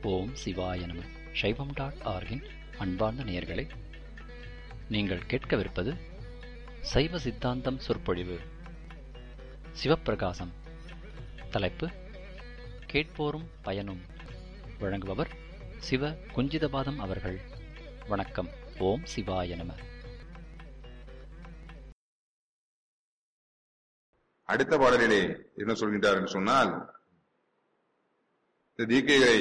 ஓம் சிவாய நம சைவம் டாட் ஆர்கின் அன்பார்ந்த நேயர்களே நீங்கள் கேட்கவிருப்பது சைவ சித்தாந்தம் சொற்பொழிவு சிவப்பிரகாசம் தலைப்பு கேட்போரும் பயனும் வழங்குபவர் சிவ குஞ்சிதபாதம் அவர்கள் வணக்கம் ஓம் சிவாய நம அடுத்த பாடலிலே என்ன சொல்கின்றார் என்று சொன்னால் இந்த தீக்கைகளை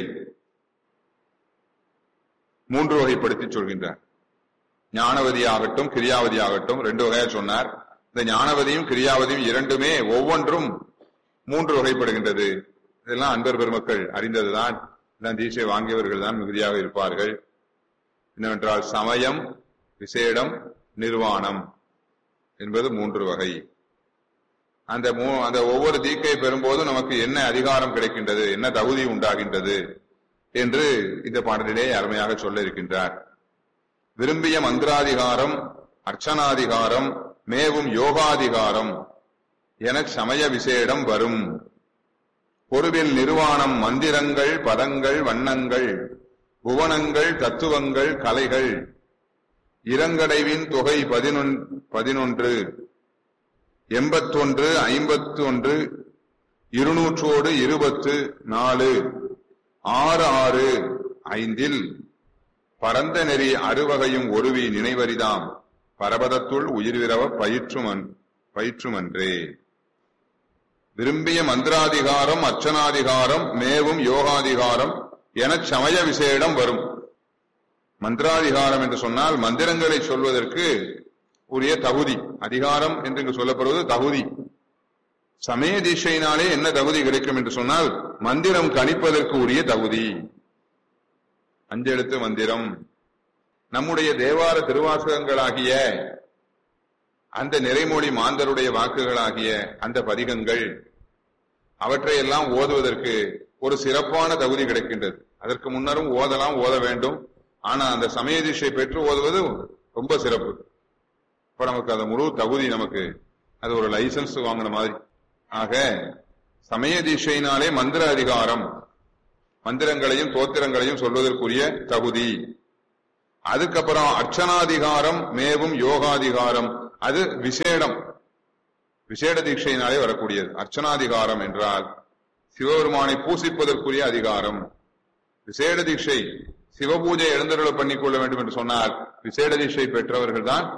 மூன்று வகைப்படுத்தி சொல்கின்றார் ஞானவதி ஆகட்டும் கிரியாவதி ஆகட்டும் ரெண்டு வகையா சொன்னார் இந்த ஞானவதியும் கிரியாவதியும் இரண்டுமே ஒவ்வொன்றும் மூன்று வகைப்படுகின்றது இதெல்லாம் அன்பர் பெருமக்கள் அறிந்ததுதான் எல்லாம் தீட்சை வாங்கியவர்கள் தான் மிகுதியாக இருப்பார்கள் என்னவென்றால் சமயம் விசேடம் நிர்வாணம் என்பது மூன்று வகை அந்த மூ அந்த ஒவ்வொரு தீக்கை பெறும்போது நமக்கு என்ன அதிகாரம் கிடைக்கின்றது என்ன தகுதி உண்டாகின்றது என்று இந்த பாடலிலே அருமையாக சொல்ல இருக்கின்றார் விரும்பிய மந்திராதிகாரம் அர்ச்சனாதிகாரம் மேவும் யோகாதிகாரம் என சமய விசேடம் வரும் பொருவில் நிர்வாணம் மந்திரங்கள் பதங்கள் வண்ணங்கள் புவனங்கள் தத்துவங்கள் கலைகள் இரங்கடைவின் தொகை பதினொன் பதினொன்று எண்பத்தொன்று ஐம்பத்தி ஒன்று இருநூற்றோடு இருபத்து நாலு ஆறு ஆறு ஐந்தில் பரந்த நெறி அறுவகையும் ஒருவி நினைவரிதாம் பரபதத்துள் உயிர்விரவ பயிற்றுமன் பயிற்றுமன்றே விரும்பிய மந்திராதிகாரம் அர்ச்சனாதிகாரம் மேவும் யோகாதிகாரம் எனச் சமய விசேடம் வரும் மந்திராதிகாரம் என்று சொன்னால் மந்திரங்களை சொல்வதற்கு உரிய தகுதி அதிகாரம் என்று இங்கு சொல்லப்படுவது தகுதி சமய தீட்சையினாலே என்ன தகுதி கிடைக்கும் என்று சொன்னால் மந்திரம் கணிப்பதற்கு உரிய தகுதி அஞ்செழுத்து மந்திரம் நம்முடைய தேவார திருவாசகங்களாகிய அந்த நிறைமொழி மாந்தருடைய வாக்குகளாகிய அந்த பதிகங்கள் அவற்றையெல்லாம் ஓதுவதற்கு ஒரு சிறப்பான தகுதி கிடைக்கின்றது அதற்கு முன்னரும் ஓதலாம் ஓத வேண்டும் ஆனா அந்த சமய தீட்சை பெற்று ஓதுவது ரொம்ப சிறப்பு இப்ப நமக்கு அந்த முழு தகுதி நமக்கு அது ஒரு லைசன்ஸ் வாங்கின மாதிரி ஆக சமய தீட்சையினாலே மந்திர அதிகாரம் மந்திரங்களையும் தோத்திரங்களையும் சொல்வதற்குரிய தகுதி அதுக்கப்புறம் அர்ச்சனாதிகாரம் மேவும் யோகாதிகாரம் அது விசேடம் விசேட தீட்சையினாலே வரக்கூடியது அர்ச்சனாதிகாரம் என்றால் சிவபெருமானை பூசிப்பதற்குரிய அதிகாரம் விசேட தீட்சை சிவபூஜை எழுந்தருள பண்ணிக்கொள்ள வேண்டும் என்று சொன்னால் விசேட தீட்சை பெற்றவர்கள் தான்